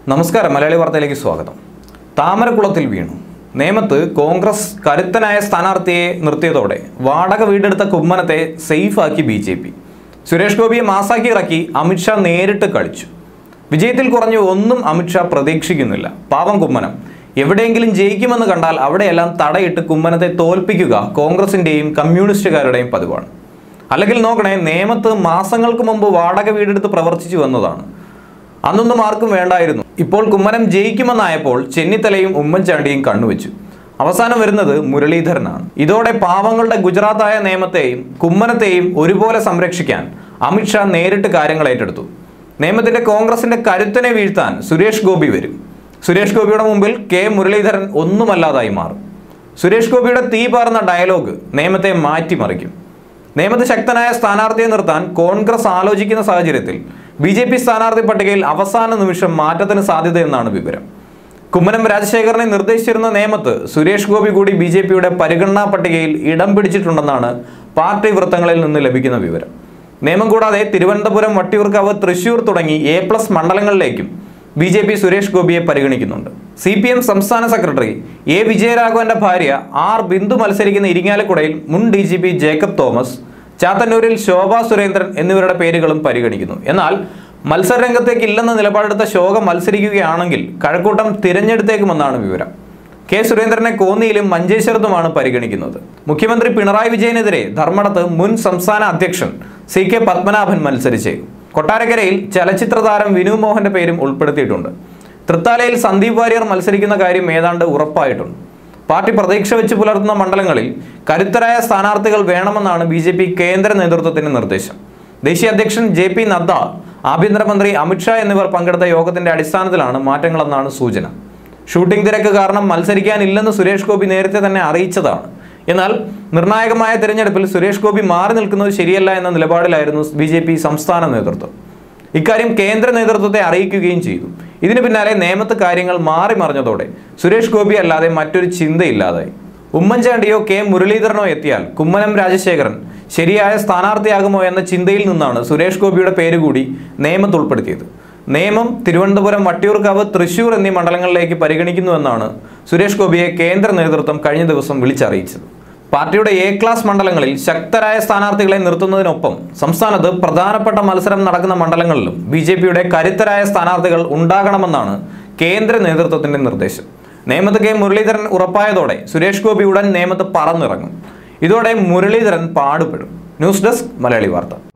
നമസ്കാരം മലയാളി വാർത്തയിലേക്ക് സ്വാഗതം താമരക്കുളത്തിൽ വീണു നേമത്ത് കോൺഗ്രസ് കരുത്തനായ സ്ഥാനാർത്ഥിയെ നിർത്തിയതോടെ വാടക വീടെടുത്ത കുമ്മനത്തെ സേഫാക്കി ബി ജെ പി സുരേഷ് ഗോപിയെ മാസാക്കി ഇറക്കി അമിത്ഷാ നേരിട്ട് കളിച്ചു വിജയത്തിൽ കുറഞ്ഞു ഒന്നും അമിത്ഷാ പ്രതീക്ഷിക്കുന്നില്ല പാവം കുമ്മനം എവിടെയെങ്കിലും ജയിക്കുമെന്ന് കണ്ടാൽ അവിടെയെല്ലാം തടയിട്ട് കുമ്മനത്തെ തോൽപ്പിക്കുക കോൺഗ്രസിന്റെയും കമ്മ്യൂണിസ്റ്റുകാരുടെയും പതിവാണ് അല്ലെങ്കിൽ നോക്കണേ നേമത്ത് മാസങ്ങൾക്ക് മുമ്പ് വാടക വീടെടുത്ത് പ്രവർത്തിച്ചു വന്നതാണ് അന്നൊന്നും ആർക്കും വേണ്ടായിരുന്നു ഇപ്പോൾ കുമ്മനം ജയിക്കുമെന്നായപ്പോൾ ചെന്നിത്തലയും ഉമ്മൻചാണ്ടിയും കണ്ണുവെച്ചു അവസാനം വരുന്നത് മുരളീധരനാണ് ഇതോടെ പാവങ്ങളുടെ ഗുജറാത്തായ നിയമത്തെയും കുമ്മനത്തെയും ഒരുപോലെ സംരക്ഷിക്കാൻ അമിത്ഷാ നേരിട്ട് കാര്യങ്ങൾ ഏറ്റെടുത്തു നിയമത്തിന്റെ കോൺഗ്രസിന്റെ കരുത്തിനെ വീഴ്ത്താൻ സുരേഷ് ഗോപി വരും സുരേഷ് ഗോപിയുടെ മുമ്പിൽ കെ മുരളീധരൻ ഒന്നുമല്ലാതായി മാറും സുരേഷ് ഗോപിയുടെ തീ പാർന്ന ഡയലോഗ് നിയമത്തെ മാറ്റിമറിക്കും നിയമത്ത് ശക്തനായ സ്ഥാനാർത്ഥിയെ നിർത്താൻ കോൺഗ്രസ് ആലോചിക്കുന്ന സാഹചര്യത്തിൽ ബി ജെ പി സ്ഥാനാർത്ഥി പട്ടികയിൽ അവസാന നിമിഷം മാറ്റത്തിന് സാധ്യതയെന്നാണ് വിവരം കുമ്മനം രാജശേഖരനെ നിർദ്ദേശിച്ചിരുന്ന നിയമത്ത് സുരേഷ് ഗോപി കൂടി ബി ജെ പിയുടെ പരിഗണനാ പട്ടികയിൽ ഇടം പിടിച്ചിട്ടുണ്ടെന്നാണ് പാർട്ടി വൃത്തങ്ങളിൽ നിന്ന് ലഭിക്കുന്ന വിവരം നിയമം കൂടാതെ തിരുവനന്തപുരം വട്ടിയൂർക്കാവ് തൃശൂർ തുടങ്ങി എ പ്ലസ് മണ്ഡലങ്ങളിലേക്കും ബി ജെ പി സുരേഷ് ഗോപിയെ പരിഗണിക്കുന്നുണ്ട് സി പി എം സംസ്ഥാന സെക്രട്ടറി എ വിജയരാഘവന്റെ ഭാര്യ ആർ ബിന്ദു മത്സരിക്കുന്ന ഇരിങ്ങാലക്കുടയിൽ മുൻ D G P Jacob Thomas ചാത്തന്നൂരിൽ ശോഭ സുരേന്ദ്രൻ എന്നിവരുടെ പേരുകളും പരിഗണിക്കുന്നു എന്നാൽ മത്സരരംഗത്തേക്ക് ഇല്ലെന്ന നിലപാടെടുത്ത ശോക മത്സരിക്കുകയാണെങ്കിൽ കഴക്കൂട്ടം തിരഞ്ഞെടുത്തേക്കുമെന്നാണ് വിവരം കെ സുരേന്ദ്രനെ കോന്നിയിലും മഞ്ചേശ്വരത്തുമാണ് പരിഗണിക്കുന്നത് മുഖ്യമന്ത്രി പിണറായി വിജയനെതിരെ ധർമ്മടത്ത് മുൻ സംസ്ഥാന അധ്യക്ഷൻ സി കെ പത്മനാഭൻ മത്സരിച്ചേക്കും കൊട്ടാരക്കരയിൽ ചലച്ചിത്ര താരം വിനു മോഹന്റെ പേരും ഉൾപ്പെടുത്തിയിട്ടുണ്ട് തൃത്താലയിൽ സന്ദീപ് വാര്യർ മത്സരിക്കുന്ന കാര്യം ഏതാണ്ട് ഉറപ്പായിട്ടുണ്ട് പാർട്ടി പ്രതീക്ഷ വെച്ച് പുലർത്തുന്ന മണ്ഡലങ്ങളിൽ കരുത്തരായ സ്ഥാനാർത്ഥികൾ വേണമെന്നാണ് ബി ജെ പി കേന്ദ്ര നേതൃത്വത്തിന്റെ നിർദ്ദേശം ദേശീയ അധ്യക്ഷൻ ജെ പി നദ്ദ ആഭ്യന്തരമന്ത്രി അമിത്ഷാ എന്നിവർ പങ്കെടുത്ത യോഗത്തിന്റെ അടിസ്ഥാനത്തിലാണ് മാറ്റങ്ങളെന്നാണ് സൂചന ഷൂട്ടിംഗ് തിരക്ക് കാരണം മത്സരിക്കാനില്ലെന്ന് സുരേഷ് ഗോപി നേരത്തെ തന്നെ അറിയിച്ചതാണ് എന്നാൽ നിർണായകമായ തിരഞ്ഞെടുപ്പിൽ സുരേഷ് ഗോപി മാറി നിൽക്കുന്നത് ശരിയല്ല എന്ന നിലപാടിലായിരുന്നു ബി ജെ പി സംസ്ഥാന നേതൃത്വം ഇക്കാര്യം കേന്ദ്ര നേതൃത്വത്തെ അറിയിക്കുകയും ചെയ്തു ഇതിനു പിന്നാലെ നേമത്ത് കാര്യങ്ങൾ മാറി മറിഞ്ഞതോടെ സുരേഷ് ഗോപി അല്ലാതെ മറ്റൊരു ചിന്തയില്ലാതായി ഉമ്മൻചാണ്ടിയോ കെ മുരളീധരനോ എത്തിയാൽ കുമ്മനം രാജശേഖരൻ ശരിയായ സ്ഥാനാർത്ഥിയാകുമോ എന്ന ചിന്തയിൽ നിന്നാണ് സുരേഷ് ഗോപിയുടെ പേര് കൂടി നേമത്ത് ഉൾപ്പെടുത്തിയത് നേമം തിരുവനന്തപുരം വട്ടിയൂർക്കാവ് തൃശൂർ എന്നീ മണ്ഡലങ്ങളിലേക്ക് പരിഗണിക്കുന്നുവെന്നാണ് സുരേഷ് ഗോപിയെ കേന്ദ്ര നേതൃത്വം കഴിഞ്ഞ ദിവസം വിളിച്ചറിയിച്ചത് പാർട്ടിയുടെ എ ക്ലാസ് മണ്ഡലങ്ങളിൽ ശക്തരായ സ്ഥാനാർത്ഥികളെ നിർത്തുന്നതിനൊപ്പം സംസ്ഥാനത്ത് പ്രധാനപ്പെട്ട മത്സരം നടക്കുന്ന മണ്ഡലങ്ങളിലും ബി ജെ പിയുടെ കരുത്തരായ സ്ഥാനാർത്ഥികൾ ഉണ്ടാകണമെന്നാണ് കേന്ദ്ര നേതൃത്വത്തിന്റെ നിർദ്ദേശം നേമത്ത് കെ മുരളീധരൻ ഉറപ്പായതോടെ സുരേഷ് ഗോപി ഉടൻ നേമത്ത് പറന്നിറങ്ങും ഇതോടെ മുരളീധരൻ പാടുപെടും ന്യൂസ് ഡെസ്ക് മലയാളി വാർത്ത